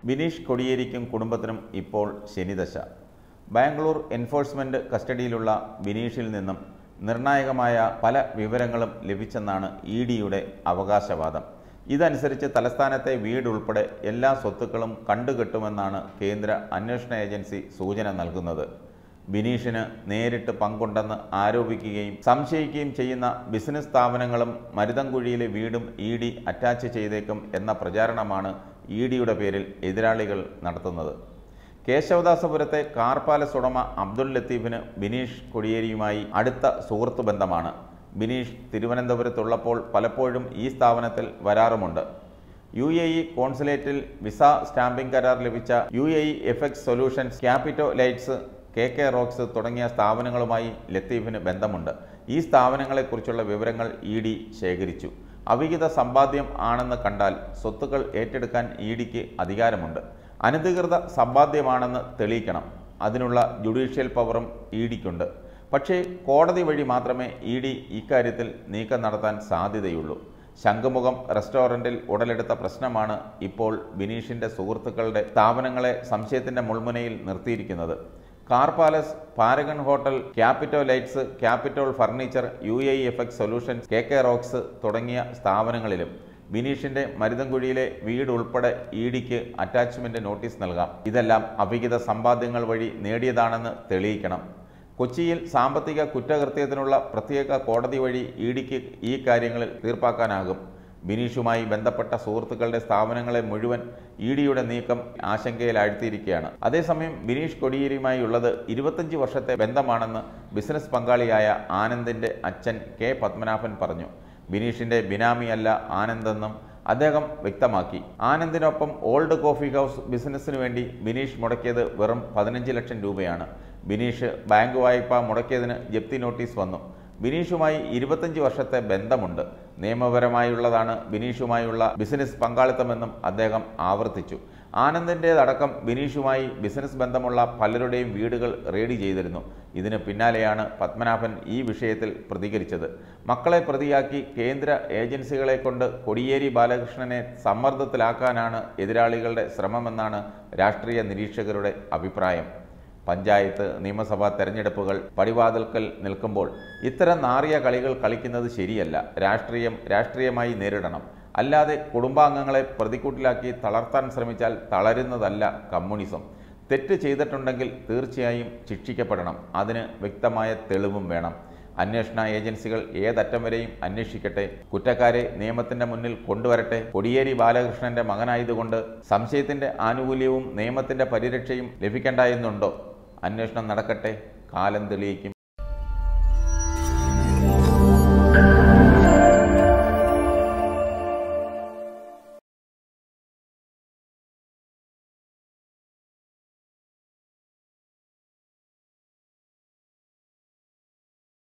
ബിനീഷ് കൊടിയേരിക്കും കുടുംബത്തിനും ഇപ്പോൾ ശനിദശ ബാംഗ്ലൂർ എൻഫോഴ്സ്മെന്റ് കസ്റ്റഡിയിലുള്ള ബിനീഷിൽ നിന്നും നിർണായകമായ പല വിവരങ്ങളും ലഭിച്ചെന്നാണ് ഇ ഡിയുടെ അവകാശവാദം ഇതനുസരിച്ച് തലസ്ഥാനത്തെ വീട് ഉൾപ്പെടെ എല്ലാ സ്വത്തുക്കളും കണ്ടുകെട്ടുമെന്നാണ് കേന്ദ്ര അന്വേഷണ ഏജൻസി സൂചന നൽകുന്നത് ബിനീഷിന് നേരിട്ട് പങ്കുണ്ടെന്ന് ആരോപിക്കുകയും സംശയിക്കുകയും ചെയ്യുന്ന ബിസിനസ് സ്ഥാപനങ്ങളും മരുതൻകുഴിയിലെ വീടും ഇ ഡി അറ്റാച്ച് ചെയ്തേക്കും എന്ന പ്രചാരണമാണ് ഇ ഡിയുടെ പേരിൽ എതിരാളികൾ നടത്തുന്നത് കേശവദാസപുരത്തെ കാർ പാലസ് ഉടമ അബ്ദുൽ ലത്തീഫിന് ബിനീഷ് കൊടിയേരിയുമായി അടുത്ത സുഹൃത്ത് ബന്ധമാണ് ബിനീഷ് തിരുവനന്തപുരത്തുള്ളപ്പോൾ പലപ്പോഴും ഈ സ്ഥാപനത്തിൽ വരാറുമുണ്ട് യു എ ഇ കോൺസുലേറ്റിൽ വിസ സ്റ്റാമ്പിംഗ് കരാർ ലഭിച്ച U A E FX solutions Capito lights K K rocks തുടങ്ങിയ സ്ഥാപനങ്ങളുമായി ലത്തീഫിന് ബന്ധമുണ്ട് ഈ സ്ഥാപനങ്ങളെക്കുറിച്ചുള്ള വിവരങ്ങൾ ഇ ഡി ശേഖരിച്ചു അവിഹിത സമ്പാദ്യം ആണെന്ന് കണ്ടാൽ സ്വത്തുക്കൾ ഏറ്റെടുക്കാൻ ഇ ഡിക്ക് അധികാരമുണ്ട് അനധികൃത സമ്പാദ്യമാണെന്ന് തെളിയിക്കണം അതിനുള്ള ജുഡീഷ്യൽ പവറും ഇ ഡിക്കുണ്ട് പക്ഷേ കോടതി വഴി മാത്രമേ ഇ ഡി ഇക്കാര്യത്തിൽ നീക്കം നടത്താൻ സാധ്യതയുള്ളൂ ശംഖുമുഖം റെസ്റ്റോറൻറ്റിൽ ഉടലെടുത്ത പ്രശ്നമാണ് ഇപ്പോൾ ബിനീഷിൻ്റെ സുഹൃത്തുക്കളുടെ സ്ഥാപനങ്ങളെ സംശയത്തിൻ്റെ മുൾമുനയിൽ നിർത്തിയിരിക്കുന്നത് car palace Paragon hotel Capito lights Capitol furniture U A F X solutions K K rocks തുടങ്ങിയ സ്ഥാപനങ്ങളിലും ബിനീഷിന്റെ മരുതൻകുഴിയിലെ വീട് ഉൾപ്പെടെ ഇ ഡിക്ക് അറ്റാച്ച്മെന്റ് നോട്ടീസ് നൽകാം ഇതെല്ലാം അവിഹിത സമ്പാദ്യങ്ങൾ വഴി നേടിയതാണെന്ന് തെളിയിക്കണം കൊച്ചിയിൽ സാമ്പത്തിക കുറ്റകൃത്യത്തിനുള്ള പ്രത്യേക കോടതി വഴി ഇ ഡിക്ക് ഈ കാര്യങ്ങളിൽ തീർപ്പാക്കാനാകും ബിനീഷുമായി ബന്ധപ്പെട്ട സുഹൃത്തുക്കളുടെ സ്ഥാപനങ്ങളെ മുഴുവൻ ഇ ഡിയുടെ നീക്കം ആശങ്കയിലാഴ്ത്തിയിരിക്കുകയാണ് അതേസമയം ബിനീഷ് കൊടിയേരിയുമായി ഉള്ളത് ഇരുപത്തഞ്ച് വർഷത്തെ ബന്ധമാണെന്ന് ബിസിനസ് പങ്കാളിയായ ആനന്ദിന്റെ അച്ഛൻ കെ പത്മനാഭൻ പറഞ്ഞു ബിനീഷിന്റെ ബിനാമിയല്ല ആനന്ദെന്നും അദ്ദേഹം വ്യക്തമാക്കി ആനന്ദിനൊപ്പം ഓൾഡ് കോഫി ഹൗസ് ബിസിനസ്സിനു വേണ്ടി ബിനീഷ് മുടക്കിയത് വെറും പതിനഞ്ച് ലക്ഷം രൂപയാണ് ബിനീഷ് ബാങ്ക് വായ്പ മുടക്കിയതിന് ജപ്തി നോട്ടീസ് വന്നു ബിനീഷുമായി ഇരുപത്തഞ്ച് വർഷത്തെ ബന്ധമുണ്ട് നിയമപരമായുള്ളതാണ് ബിനീഷുമായുള്ള ബിസിനസ് പങ്കാളിത്തമെന്നും അദ്ദേഹം ആവർത്തിച്ചു ആനന്ദിൻ്റേതടക്കം ബിനീഷുമായി ബിസിനസ് ബന്ധമുള്ള പലരുടെയും വീടുകൾ റെയ്ഡ് ചെയ്തിരുന്നു ഇതിന് പിന്നാലെയാണ് പത്മനാഭൻ ഈ വിഷയത്തിൽ പ്രതികരിച്ചത് മക്കളെ പ്രതിയാക്കി കേന്ദ്ര ഏജൻസികളെ കൊണ്ട് കൊടിയേരി ബാലകൃഷ്ണനെ സമ്മർദ്ദത്തിലാക്കാനാണ് എതിരാളികളുടെ ശ്രമമെന്നാണ് രാഷ്ട്രീയ നിരീക്ഷകരുടെ അഭിപ്രായം പഞ്ചായത്ത് നിയമസഭാ തെരഞ്ഞെടുപ്പുകൾ പടിവാതിൽക്കൽ നിൽക്കുമ്പോൾ ഇത്തരം നാറിയ കളികൾ കളിക്കുന്നത് ശരിയല്ല രാഷ്ട്രീയം രാഷ്ട്രീയമായി നേരിടണം അല്ലാതെ കുടുംബാംഗങ്ങളെ പ്രതിക്കൂട്ടിലാക്കി തളർത്താൻ ശ്രമിച്ചാൽ തളരുന്നതല്ല കമ്മ്യൂണിസം തെറ്റ് ചെയ്തിട്ടുണ്ടെങ്കിൽ തീർച്ചയായും ശിക്ഷിക്കപ്പെടണം അതിന് വ്യക്തമായ തെളിവും വേണം അന്വേഷണ ഏജൻസികൾ ഏതറ്റം വരെയും അന്വേഷിക്കട്ടെ കുറ്റക്കാരെ നിയമത്തിന്റെ മുന്നിൽ കൊണ്ടുവരട്ടെ കൊടിയേരി ബാലകൃഷ്ണന്റെ മകനായതുകൊണ്ട് സംശയത്തിന്റെ ആനുകൂല്യവും നിയമത്തിന്റെ പരിരക്ഷയും ലഭിക്കേണ്ട എന്നുണ്ടോ അന്വേഷണം നടക്കട്ടെ കാലം തെളിയിക്കും